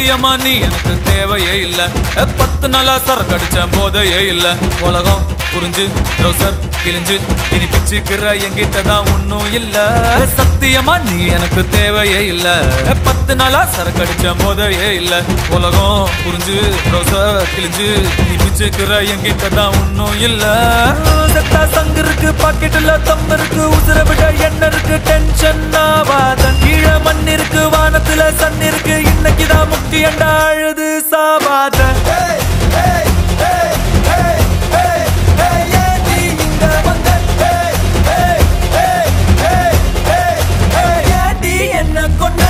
சத்தியமா நீ எனக்கு தேவையே இல்ல ஏ, பத்து நாளா சரக்கு அடிச்ச போதையே இல்ல உலகம் புரிஞ்சு ரோசர் கிழிஞ்சு இனி பிச்சுக்கிற என்கிட்ட தான் ஒன்னும் இல்ல ஏ, சத்தியமா நீ எனக்கு தேவையே இல்ல ஏ, பத்து நாளா சரக்கு அடிச்ச போதையே இல்ல உலகம் புரிஞ்சு ரோசர் கிழிஞ்சு இனி பிச்சுக்கிற என்கிட்ட தான் ஒன்னும் இல்ல செத்தா சங்கு இருக்கு பாக்கெட்டுல தம் இருக்கு உசுர விட என்ன இருக்கு டென்ஷன் ஆவாத கீழே மண் இருக்கு வானத்துல சன் இருக்கு இன்னைக்குதான் முக்கியண்டா அழுது சாவாத என்ன கொண்ட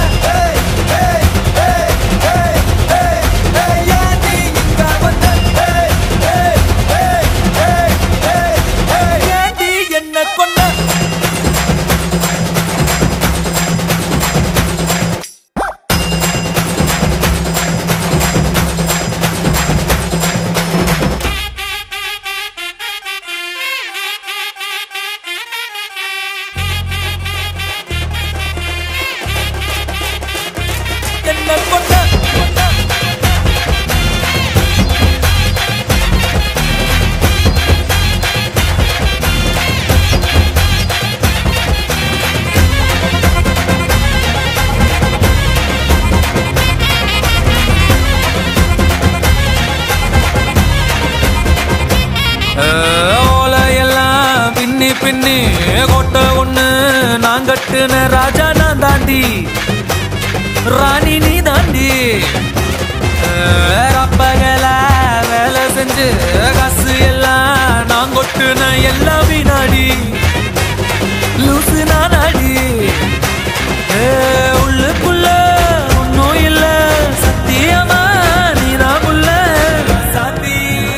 என்ன கொண்ட என்ன கொண்ட ஓலையெல்லாம் பின்னி பின்னி கோட்டை ஒண்ணு நான் கட்டுன ராஜா நான் தாண்டி ராணி நீ தாண்டி ரப்பகல வேலை செஞ்சு காசு எல்லாம் நான் கொட்டுன எல்லாம் வினாடி லூசு நானாடி ஏ, உள்ளுக்குள்ள ஒன்னும் இல்ல சத்தியமா நீதான் உள்ள சாத்தி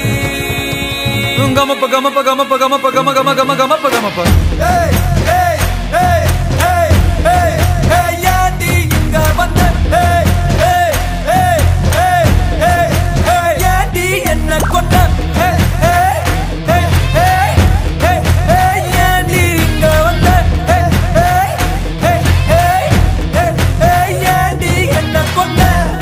கமப்ப கமப்ப கமப்ப கமப்ப கம கம கம கமப்ப கமப்ப என்ன கொண்ட ஏண்டி இங்க வந்த ஏண்டி என்ன கொண்ட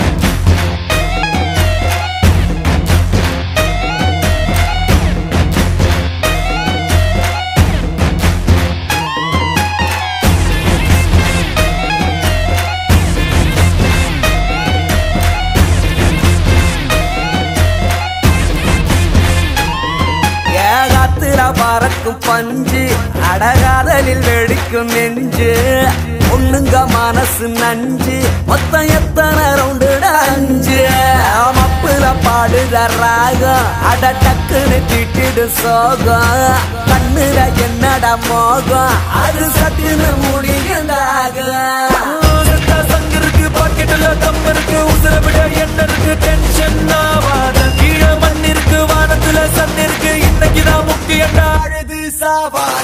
ஏகாத்திர பறக்கும் பஞ்சு அடகாதலில் வெடிக்கும் நெஞ்சு ஒண்ணுங்க மனசு நஞ்சு மொத்தம் எத்தனை ரவுண்டுட அஞ்சு மப்புல பாடுற ராகம் அட டக்குன்னு திட்டிடு சோகம் கண்ணுல என்னட மோகம் அது சட்டுன்னு முடியுதாக செத்தா சங்கு இருக்கு பாக்கெட்டுல தம் இருக்கு உசுர விட என்ன இருக்கு டென்ஷன் ஆவாத கீழே மண் இருக்கு வானத்துல சன் இருக்கு இன்னைக்குதான் முக்கியண்டா அழுது சாவா